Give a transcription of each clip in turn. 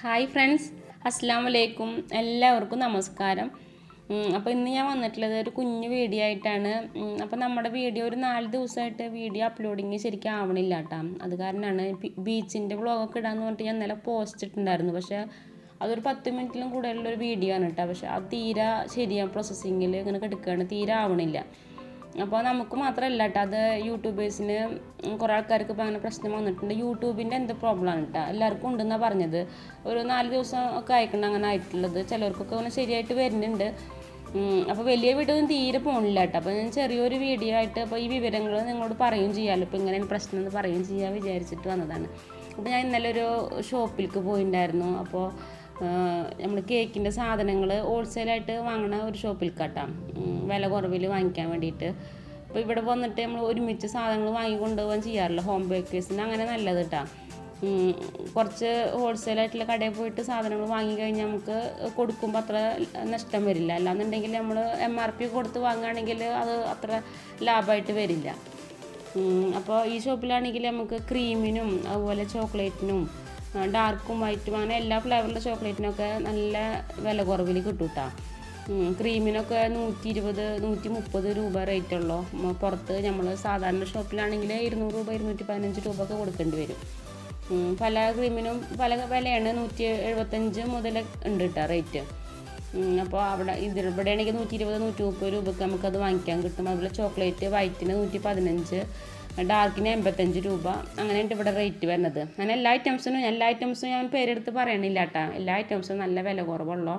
Hi friends അസ്സാം വലൈക്കും എല്ലാവർക്കും നമസ്കാരം അപ്പോൾ ഇന്ന് ഞാൻ വന്നിട്ടുള്ളത് ഒരു കുഞ്ഞു വീഡിയോ ആയിട്ടാണ് അപ്പോൾ നമ്മുടെ വീഡിയോ ഒരു നാല് ദിവസമായിട്ട് വീഡിയോ അപ്ലോഡിങ് ശരിക്കും ആവണില്ല കേട്ടോ അത് കാരണമാണ് ബീച്ചിൻ്റെ വ്ളോഗൊക്കെ ഇടാന്ന് പറഞ്ഞിട്ട് ഞാൻ ഇന്നലെ പോസ്റ്റ് ഇട്ടിട്ടുണ്ടായിരുന്നു പക്ഷേ അതൊരു പത്ത് മിനിറ്റിലും കൂടുതലുള്ളൊരു വീഡിയോ ആണ് കേട്ടോ പക്ഷേ അത് തീരെ ശരിയാ പ്രോസസ്സിങ്ങിൽ ഇങ്ങനെ കിടക്കുകയാണ് തീരെ ആവണില്ല അപ്പോൾ നമുക്ക് മാത്രമല്ല കേട്ടോ അത് യൂട്യൂബേഴ്സിന് കുറേ ആൾക്കാർക്ക് ഇപ്പോൾ അങ്ങനെ പ്രശ്നം വന്നിട്ടുണ്ട് യൂട്യൂബിൻ്റെ എന്ത് പ്രോബ്ലമാണ് കേട്ടോ എല്ലാവർക്കും ഉണ്ടെന്നാണ് പറഞ്ഞത് ഒരു നാല് ദിവസം ഒക്കെ അയക്കണം അങ്ങനെ ആയിട്ടുള്ളത് ചിലർക്കൊക്കെ അങ്ങനെ ശരിയായിട്ട് വരുന്നുണ്ട് അപ്പോൾ വലിയ വീഡിയോ ഒന്നും തീരെ പോകണില്ല കേട്ടോ അപ്പോൾ ഞാൻ ചെറിയൊരു വീഡിയോ ആയിട്ട് അപ്പോൾ ഈ വിവരങ്ങൾ നിങ്ങളോട് പറയുകയും ചെയ്യാമല്ലോ ഇപ്പോൾ ഇങ്ങനെയാണ് പ്രശ്നം എന്ന് പറയുകയും ചെയ്യാൻ വിചാരിച്ചിട്ട് വന്നതാണ് അപ്പോൾ ഞാൻ ഇന്നലെ ഒരു ഷോപ്പിലേക്ക് പോയിട്ടുണ്ടായിരുന്നു അപ്പോൾ നമ്മൾ കേക്കിൻ്റെ സാധനങ്ങൾ ഹോൾസെയിലായിട്ട് വാങ്ങണ ഒരു ഷോപ്പിൽ കട്ടാം വില കുറവിൽ വാങ്ങിക്കാൻ വേണ്ടിയിട്ട് അപ്പോൾ ഇവിടെ വന്നിട്ട് നമ്മൾ ഒരുമിച്ച് സാധനങ്ങൾ വാങ്ങി കൊണ്ടുപോകാൻ ചെയ്യാറില്ല ഹോം ബേക്കേഴ്സിന് അങ്ങനെ നല്ലത് കേട്ടോ കുറച്ച് ഹോൾസെയിലായിട്ടുള്ള കടയിൽ പോയിട്ട് സാധനങ്ങൾ വാങ്ങി കഴിഞ്ഞാൽ നമുക്ക് കൊടുക്കുമ്പോൾ അത്ര നഷ്ടം വരില്ല അല്ലാന്നുണ്ടെങ്കിൽ നമ്മൾ എം ആർ പി കൊടുത്ത് വാങ്ങുകയാണെങ്കിൽ അത് അത്ര ലാഭമായിട്ട് വരില്ല അപ്പോൾ ഈ ഷോപ്പിലാണെങ്കിൽ നമുക്ക് ക്രീമിനും അതുപോലെ ചോക്ലേറ്റിനും ഡാർക്കും വൈറ്റും അങ്ങനെ എല്ലാ ഫ്ലേവറിലെ ചോക്ലേറ്റിനൊക്കെ നല്ല വില കുറവിൽ കിട്ടും കേട്ടോ ക്രീമിനൊക്കെ നൂറ്റി ഇരുപത് നൂറ്റി മുപ്പത് രൂപ റേറ്റ് ഉള്ളൂ പുറത്ത് നമ്മൾ സാധാരണ ഷോപ്പിലാണെങ്കിൽ ഇരുന്നൂറ് രൂപ ഇരുന്നൂറ്റി പതിനഞ്ച് രൂപ ഒക്കെ കൊടുക്കേണ്ടി വരും പല ക്രീമിനും പല വിലയാണ് നൂറ്റി എഴുപത്തഞ്ച് മുതൽ ഉണ്ട് കേട്ടോ റേറ്റ് അപ്പോൾ അവിടെ ഇതിൽ ഇവിടെയാണെങ്കിൽ നൂറ്റി ഇരുപത് നൂറ്റി മുപ്പത് രൂപയ്ക്ക് നമുക്കത് വാങ്ങിക്കാൻ കിട്ടും അതുപോലെ ചോക്ലേറ്റ് വൈറ്റിന് നൂറ്റി പതിനഞ്ച് ഡാർക്കിന് എൺപത്തഞ്ച് രൂപ അങ്ങനെയുണ്ട് ഇവിടെ റേറ്റ് വരുന്നത് അങ്ങനെ എല്ലാ ഐറ്റംസിനും എല്ലാ ഐറ്റംസും ഞാൻ പേരെടുത്ത് പറയണില്ല കേട്ടോ എല്ലാ ഐറ്റംസും നല്ല വില കുറവുള്ളൂ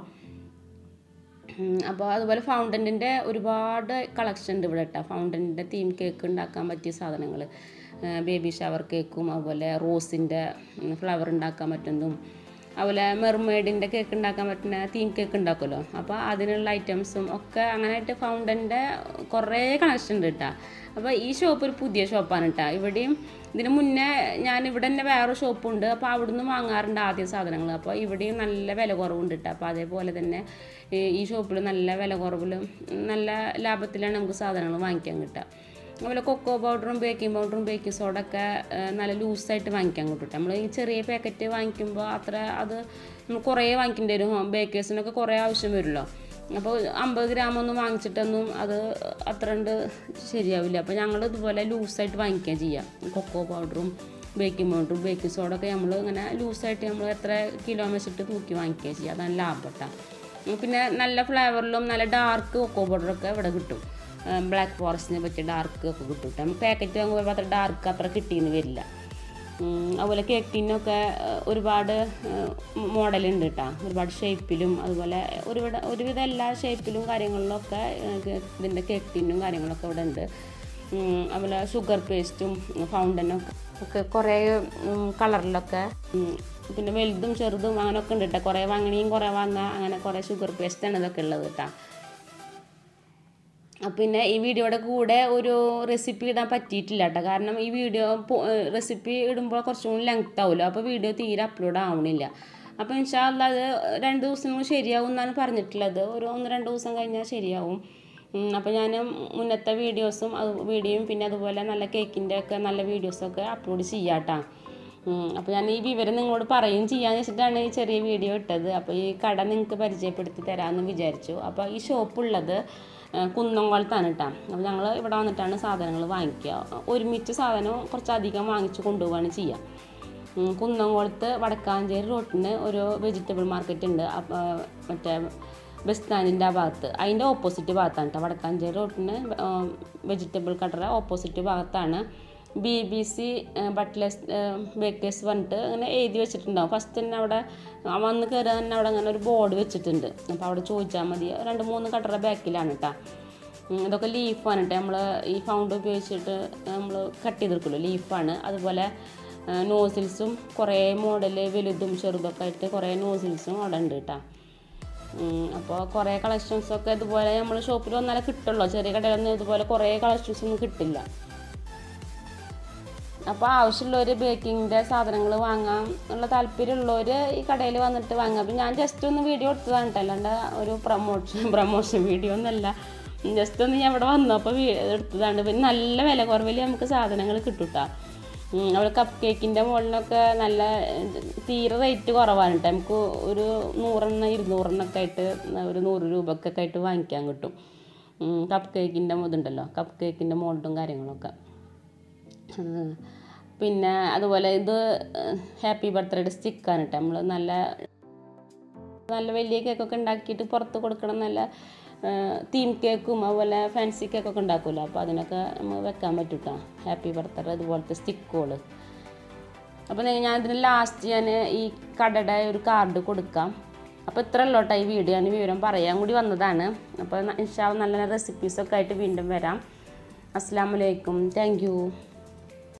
അപ്പോൾ അതുപോലെ ഫൗണ്ടൻറ്റിൻ്റെ ഒരുപാട് കളക്ഷൻ ഉണ്ട് ഇവിടെ കേട്ടോ ഫൗണ്ടൻറ്റിൻ്റെ തീം കേക്ക് ഉണ്ടാക്കാൻ പറ്റിയ സാധനങ്ങൾ ബേബി ഷവർ കേക്കും അതുപോലെ റോസിൻ്റെ ഫ്ലവർ ഉണ്ടാക്കാൻ പറ്റുന്നതും അതുപോലെ മെർമെയ്ഡിൻ്റെ കേക്ക് ഉണ്ടാക്കാൻ പറ്റുന്ന തീം കേക്ക് ഉണ്ടാക്കുമല്ലോ അപ്പോൾ അതിനുള്ള ഐറ്റംസും ഒക്കെ അങ്ങനെയായിട്ട് ഫൗണ്ടൻ്റെ കുറേ കളക്ഷൻ ഉണ്ട് കേട്ടോ അപ്പോൾ ഈ ഷോപ്പ് ഒരു പുതിയ ഷോപ്പാണ് കേട്ടോ ഇവിടെയും ഇതിന് മുന്നേ ഞാൻ ഇവിടെ തന്നെ വേറെ ഷോപ്പുണ്ട് അപ്പോൾ അവിടുന്ന് വാങ്ങാറുണ്ട് ആദ്യ സാധനങ്ങൾ അപ്പോൾ ഇവിടെയും നല്ല വില കുറവുണ്ട് കേട്ടോ അപ്പോൾ അതേപോലെ തന്നെ ഈ ഷോപ്പിൽ നല്ല വില കുറവിലും നല്ല ലാഭത്തിലാണ് നമുക്ക് സാധനങ്ങൾ വാങ്ങിക്കാൻ കിട്ടുക അതുപോലെ കൊക്കോ പൗഡറും ബേക്കിംഗ് പൗഡറും ബേക്കിംഗ് സോഡ ഒക്കെ നല്ല ലൂസായിട്ട് വാങ്ങിക്കാൻ കിട്ടും നമ്മൾ ഈ ചെറിയ പാക്കറ്റ് വാങ്ങിക്കുമ്പോൾ അത്ര അത് നമ്മൾ കുറേ വാങ്ങിക്കേണ്ടി വരും ബേക്കേഴ്സിനൊക്കെ കുറേ ആവശ്യം വരുമല്ലോ അപ്പോൾ അമ്പത് ഗ്രാം ഒന്നും വാങ്ങിച്ചിട്ടൊന്നും അത് അത്ര ഉണ്ട് ശരിയാവില്ല അപ്പോൾ ഞങ്ങൾ ഇതുപോലെ ലൂസായിട്ട് വാങ്ങിക്കുകയും ചെയ്യാം കൊക്കോ പൗഡറും ബേക്കിംഗ് പൗഡറും ബേക്കിംഗ് സോഡ ഒക്കെ നമ്മൾ ഇങ്ങനെ ലൂസായിട്ട് നമ്മൾ എത്ര കിലോ വെച്ചിട്ട് തൂക്കി വാങ്ങിക്കുകയും ചെയ്യുക അതാണ് ലാഭം കേട്ടോ പിന്നെ നല്ല ഫ്ലേവറിലും നല്ല ഡാർക്ക് കൊക്കോ പൗഡറൊക്കെ ഇവിടെ കിട്ടും ബ്ലാക്ക് ഫോറസ്റ്റിനെ പറ്റിയ ഡാർക്ക് ഒക്കെ കിട്ടും കേട്ടോ നമുക്ക് പാക്കറ്റ് വാങ്ങുമ്പോൾ അത്ര ഡാർക്ക് അത്ര കിട്ടിയെന്ന് വരില്ല അതുപോലെ കേക്ക് ടിന്നൊക്കെ ഒരുപാട് മോഡലുണ്ട് കേട്ടോ ഒരുപാട് ഷേപ്പിലും അതുപോലെ ഒരുപാട് ഒരുവിധ എല്ലാ ഷേപ്പിലും കാര്യങ്ങളിലൊക്കെ ഇതിൻ്റെ കേക്ക് ടിന്നും കാര്യങ്ങളൊക്കെ ഇവിടെ ഉണ്ട് അതുപോലെ ഷുഗർ പേസ്റ്റും ഫൗണ്ടനും ഒക്കെ കുറേ കളറിലൊക്കെ പിന്നെ വലുതും ചെറുതും അങ്ങനെയൊക്കെ ഉണ്ട് കേട്ടോ കുറേ വാങ്ങണിയും കുറേ വാങ്ങുക അങ്ങനെ കുറേ ഷുഗർ പേസ്റ്റാണ് ഇതൊക്കെ ഉള്ളത് കേട്ടോ പിന്നെ ഈ വീഡിയോയുടെ കൂടെ ഒരു റെസിപ്പി ഇടാൻ പറ്റിയിട്ടില്ല കേട്ടോ കാരണം ഈ വീഡിയോ റെസിപ്പി ഇടുമ്പോൾ കുറച്ചും കൂടി ലെങ്ത് ആവുമല്ലോ അപ്പോൾ വീഡിയോ തീരെ അപ്ലോഡ് ആവണില്ല അപ്പോൾ ഇൻഷാല്ല അത് രണ്ട് ദിവസം ശരിയാവും എന്നാണ് പറഞ്ഞിട്ടുള്ളത് ഒരു ഒന്ന് രണ്ട് ദിവസം കഴിഞ്ഞാൽ ശരിയാവും അപ്പോൾ ഞാൻ മുന്നത്തെ വീഡിയോസും അത് വീഡിയോയും പിന്നെ അതുപോലെ നല്ല കേക്കിൻ്റെ ഒക്കെ നല്ല വീഡിയോസൊക്കെ അപ്ലോഡ് ചെയ്യാം കേട്ടോ അപ്പോൾ ഞാൻ ഈ വിവരം നിങ്ങളോട് പറയുകയും ചെയ്യാന്ന് വെച്ചിട്ടാണ് ഈ ചെറിയ വീഡിയോ ഇട്ടത് അപ്പോൾ ഈ കട നിങ്ങൾക്ക് പരിചയപ്പെടുത്തി തരാമെന്ന് വിചാരിച്ചു അപ്പോൾ ഈ ഷോപ്പുള്ളത് കുന്നംകുളത്താണ് കേട്ടോ അപ്പോൾ ഞങ്ങൾ ഇവിടെ വന്നിട്ടാണ് സാധനങ്ങൾ വാങ്ങിക്കുക ഒരുമിച്ച് സാധനം കുറച്ചധികം വാങ്ങിച്ച് കൊണ്ടുപോവുകയാണ് ചെയ്യുക കുന്നംകുളത്ത് വടക്കാഞ്ചേരി റോട്ടിന് ഒരു വെജിറ്റബിൾ മാർക്കറ്റ് ഉണ്ട് മറ്റേ ബസ് സ്റ്റാൻഡിൻ്റെ ആ ഭാഗത്ത് അതിൻ്റെ ഓപ്പോസിറ്റ് ഭാഗത്താണ് കേട്ടോ വടക്കാഞ്ചേരി റോട്ടിന് വെജിറ്റബിൾ കടറ ഓപ്പോസിറ്റ് ഭാഗത്താണ് B B C butler's bakers പറഞ്ഞിട്ട് അങ്ങനെ എഴുതി വെച്ചിട്ടുണ്ടാവും ഫസ്റ്റ് തന്നെ അവിടെ വന്ന് കയറി തന്നെ അവിടെ അങ്ങനെ ഒരു ബോർഡ് വെച്ചിട്ടുണ്ട് അപ്പോൾ അവിടെ ചോദിച്ചാൽ മതി രണ്ട് മൂന്ന് കട്ടറ ബാക്കിലാണ് കേട്ടോ ഇതൊക്കെ ലീഫാണ് കേട്ടോ നമ്മൾ ഈ ഫൗണ്ട് ഉപയോഗിച്ചിട്ട് നമ്മൾ കട്ട് ചെയ്തെടുക്കുമല്ലോ ലീഫാണ് അതുപോലെ നോസിൽസും കുറേ മോഡൽ വലുതും ചെറുതൊക്കെ ആയിട്ട് കുറേ നോസിൽസും അവിടെ ഉണ്ട് കേട്ടോ അപ്പോൾ കുറേ കളക്ഷൻസൊക്കെ ഇതുപോലെ നമ്മൾ ഷോപ്പിൽ വന്നാലേ കിട്ടുള്ളൂ ചെറിയ കടയിലൊന്നും ഇതുപോലെ കുറേ കളക്ഷൻസ് ഒന്നും കിട്ടില്ല അപ്പോൾ ആവശ്യമുള്ളവർ ബേക്കിങ്ങിൻ്റെ സാധനങ്ങൾ വാങ്ങാം ഉള്ള താല്പര്യമുള്ളവർ ഈ കടയിൽ വന്നിട്ട് വാങ്ങാം അപ്പം ഞാൻ ജസ്റ്റ് ഒന്ന് വീഡിയോ എടുത്തതാണ് കേട്ടോ അല്ലാണ്ട് ഒരു പ്രൊമോഷൻ പ്രൊമോഷൻ വീഡിയോ ഒന്നല്ല ജസ്റ്റ് ഒന്ന് ഞാൻ ഇവിടെ വന്നപ്പോൾ എടുത്തതാണ് പിന്നെ നല്ല വില കുറവിൽ നമുക്ക് സാധനങ്ങൾ കിട്ടും കേട്ടോ അവിടെ കപ്പ് കേക്കിൻ്റെ മുകളിലൊക്കെ നല്ല തീരെ റേറ്റ് കുറവാണ് കേട്ടോ നമുക്ക് ഒരു നൂറെണ്ണം ഇരുന്നൂറെണ്ണൊക്കെ ആയിട്ട് ഒരു നൂറ് രൂപക്കൊക്കെ ആയിട്ട് വാങ്ങിക്കാൻ കിട്ടും കപ്പ് കേക്കിൻ്റെ ഇതുണ്ടല്ലോ കപ്പ് കേക്കിൻ്റെ മോൾഡും കാര്യങ്ങളൊക്കെ ഉം. പിന്നെ അതുപോലെ ഇത് ഹാപ്പി ബർത്ത്ഡേയുടെ സ്റ്റിക്കാണ് കേട്ടോ നമ്മൾ നല്ല നല്ല വലിയ കേക്കൊക്കെ ഉണ്ടാക്കിയിട്ട് പുറത്ത് കൊടുക്കണം നല്ല തീം കേക്കും അതുപോലെ ഫാൻസി കേക്കൊക്കെ ഉണ്ടാക്കുമല്ലോ അപ്പോൾ അതിനൊക്കെ നമ്മൾ വെക്കാൻ പറ്റും കേട്ടോ ഹാപ്പി ബർത്ത്ഡേ അതുപോലത്തെ സ്റ്റിക്കുകൾ അപ്പോൾ ഞാൻ ഇതിന് ലാസ്റ്റ് ഞാൻ ഈ കടയുടെ ഒരു കാർഡ് കൊടുക്കാം അപ്പോൾ ഇത്ര ഉള്ളൂ കേട്ടോ ഈ വീഡിയോ ഞാൻ വിവരം പറയാൻ കൂടി വന്നതാണ് അപ്പോൾ ഇൻഷാ നല്ല നല്ല റെസിപ്പീസൊക്കെ ആയിട്ട് വീണ്ടും വരാം അസ്സാം വലൈക്കും താങ്ക് യു